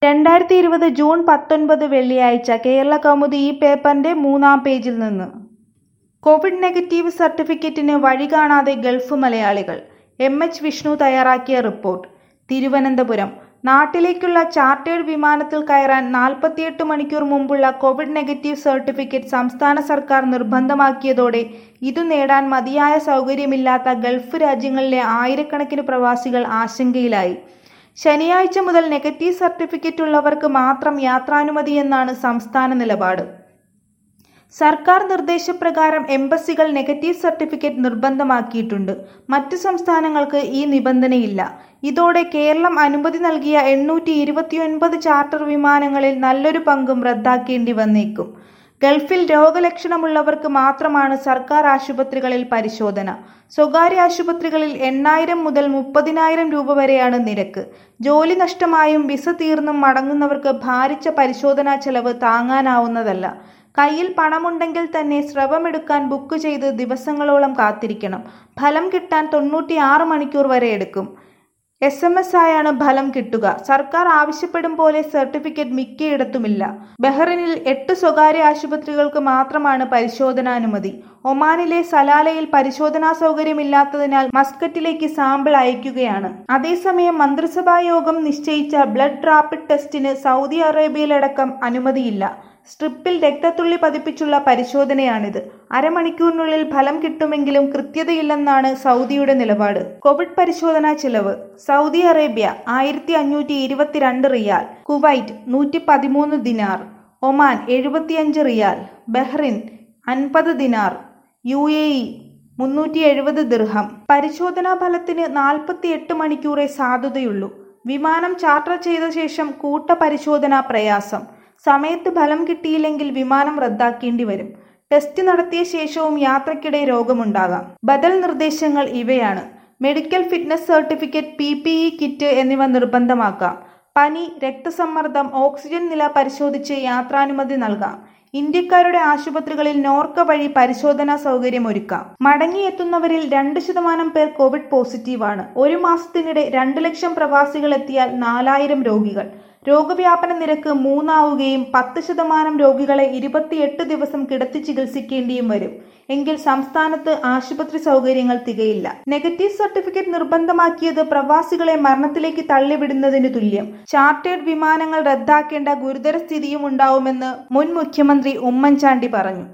രണ്ടായിരത്തി ഇരുപത് ജൂൺ പത്തൊൻപത് വെള്ളിയാഴ്ച കേരള കൗമുദി ഈ പേപ്പറിന്റെ മൂന്നാം പേജിൽ നിന്ന് കോവിഡ് നെഗറ്റീവ് സർട്ടിഫിക്കറ്റിന് വഴി കാണാതെ ഗൾഫ് മലയാളികൾ എം എച്ച് വിഷ്ണു തയ്യാറാക്കിയ റിപ്പോർട്ട് തിരുവനന്തപുരം നാട്ടിലേക്കുള്ള ചാർട്ടേഡ് വിമാനത്തിൽ കയറാൻ നാൽപ്പത്തിയെട്ട് മണിക്കൂർ മുമ്പുള്ള കോവിഡ് നെഗറ്റീവ് സർട്ടിഫിക്കറ്റ് സംസ്ഥാന സർക്കാർ നിർബന്ധമാക്കിയതോടെ ഇതു നേടാൻ മതിയായ സൗകര്യമില്ലാത്ത ഗൾഫ് രാജ്യങ്ങളിലെ ആയിരക്കണക്കിന് പ്രവാസികൾ ആശങ്കയിലായി ശനിയാഴ്ച മുതൽ നെഗറ്റീവ് സർട്ടിഫിക്കറ്റ് ഉള്ളവർക്ക് മാത്രം യാത്രാനുമതിയെന്നാണ് സംസ്ഥാന നിലപാട് സർക്കാർ നിർദ്ദേശപ്രകാരം എംബസികൾ നെഗറ്റീവ് സർട്ടിഫിക്കറ്റ് നിർബന്ധമാക്കിയിട്ടുണ്ട് മറ്റു സംസ്ഥാനങ്ങൾക്ക് ഈ നിബന്ധനയില്ല ഇതോടെ കേരളം അനുമതി നൽകിയ എണ്ണൂറ്റി ഇരുപത്തിയൊൻപത് ചാർട്ടർ വിമാനങ്ങളിൽ നല്ലൊരു പങ്കും റദ്ദാക്കേണ്ടി വന്നേക്കും ഗൾഫിൽ രോഗലക്ഷണമുള്ളവർക്ക് മാത്രമാണ് സർക്കാർ ആശുപത്രികളിൽ പരിശോധന സ്വകാര്യ ആശുപത്രികളിൽ എണ്ണായിരം മുതൽ മുപ്പതിനായിരം രൂപ വരെയാണ് നിരക്ക് ജോലി നഷ്ടമായും വിസ തീർന്നും മടങ്ങുന്നവർക്ക് ഭാരിച്ച പരിശോധനാ ചെലവ് താങ്ങാനാവുന്നതല്ല കയ്യിൽ പണമുണ്ടെങ്കിൽ തന്നെ സ്രവമെടുക്കാൻ ബുക്ക് ചെയ്ത് ദിവസങ്ങളോളം കാത്തിരിക്കണം ഫലം കിട്ടാൻ തൊണ്ണൂറ്റിയാറ് മണിക്കൂർ വരെ എടുക്കും എസ് എം എസ് ആയാണ് ഫലം കിട്ടുക സർക്കാർ ആവശ്യപ്പെടും പോലെ സർട്ടിഫിക്കറ്റ് മിക്കയിടത്തുമില്ല ബഹ്റിനിൽ എട്ട് സ്വകാര്യ ആശുപത്രികൾക്ക് മാത്രമാണ് പരിശോധനാനുമതി ഒമാനിലെ സലാലയിൽ പരിശോധനാ സൗകര്യമില്ലാത്തതിനാൽ മസ്കറ്റിലേക്ക് സാമ്പിൾ അയക്കുകയാണ് അതേസമയം മന്ത്രിസഭാ യോഗം നിശ്ചയിച്ച ബ്ലഡ് റാപ്പിഡ് ടെസ്റ്റിന് സൗദി അറേബ്യയിലടക്കം അനുമതിയില്ല സ്ട്രിപ്പിൽ രക്തത്തുള്ളി പതിപ്പിച്ചുള്ള പരിശോധനയാണിത് അരമണിക്കൂറിനുള്ളിൽ ഫലം കിട്ടുമെങ്കിലും കൃത്യതയില്ലെന്നാണ് സൗദിയുടെ നിലപാട് കോവിഡ് പരിശോധനാ ചിലവ് സൗദി അറേബ്യ ആയിരത്തി അഞ്ഞൂറ്റി ഇരുപത്തിരണ്ട് റിയാൽ കുവൈറ്റ് നൂറ്റി പതിമൂന്ന് ദിനാർ ഒമാൻ എഴുപത്തിയഞ്ച് റിയാൽ ബഹ്റിൻ അൻപത് ദിനാർ യു എ ഇ മുന്നൂറ്റി എഴുപത് ദിർഹം പരിശോധനാ ഫലത്തിന് നാൽപ്പത്തിയെട്ട് മണിക്കൂറേ സാധുതയുള്ളൂ വിമാനം ചാർട്ടർ ചെയ്ത ശേഷം കൂട്ട പരിശോധന പ്രയാസം സമയത്ത് ഫലം കിട്ടിയില്ലെങ്കിൽ വിമാനം റദ്ദാക്കേണ്ടി വരും ടെസ്റ്റ് നടത്തിയ ശേഷവും യാത്രക്കിടെ രോഗമുണ്ടാകാം ബദൽ നിർദ്ദേശങ്ങൾ ഇവയാണ് medical fitness certificate P P E kit എന്നിവ നിർബന്ധമാക്കാം പനി രക്തസമ്മർദ്ദം ഓക്സിജൻ നില പരിശോധിച്ച് യാത്രാനുമതി നൽകാം ഇന്ത്യക്കാരുടെ ആശുപത്രികളിൽ നോർക്ക വഴി പരിശോധനാ സൗകര്യം ഒരുക്കാം മടങ്ങിയെത്തുന്നവരിൽ രണ്ട് ശതമാനം പേർ കോവിഡ് പോസിറ്റീവാണ് ഒരു മാസത്തിനിടെ രണ്ട് ലക്ഷം പ്രവാസികൾ എത്തിയാൽ നാലായിരം രോഗികൾ രോഗവ്യാപന നിരക്ക് മൂന്നാവുകയും പത്ത് ശതമാനം രോഗികളെ ഇരുപത്തിയെട്ട് ദിവസം കിടത്തി ചികിത്സിക്കേണ്ടിയും വരും എങ്കിൽ സംസ്ഥാനത്ത് ആശുപത്രി സൗകര്യങ്ങൾ തികയില്ല നെഗറ്റീവ് സർട്ടിഫിക്കറ്റ് നിർബന്ധമാക്കിയത് പ്രവാസികളെ മരണത്തിലേക്ക് തള്ളിവിടുന്നതിന് തുല്യം ചാർട്ടേഡ് വിമാനങ്ങൾ റദ്ദാക്കേണ്ട ഗുരുതര സ്ഥിതിയും ഉണ്ടാവുമെന്ന് മുൻ മുഖ്യമന്ത്രി ഉമ്മൻചാണ്ടി പറഞ്ഞു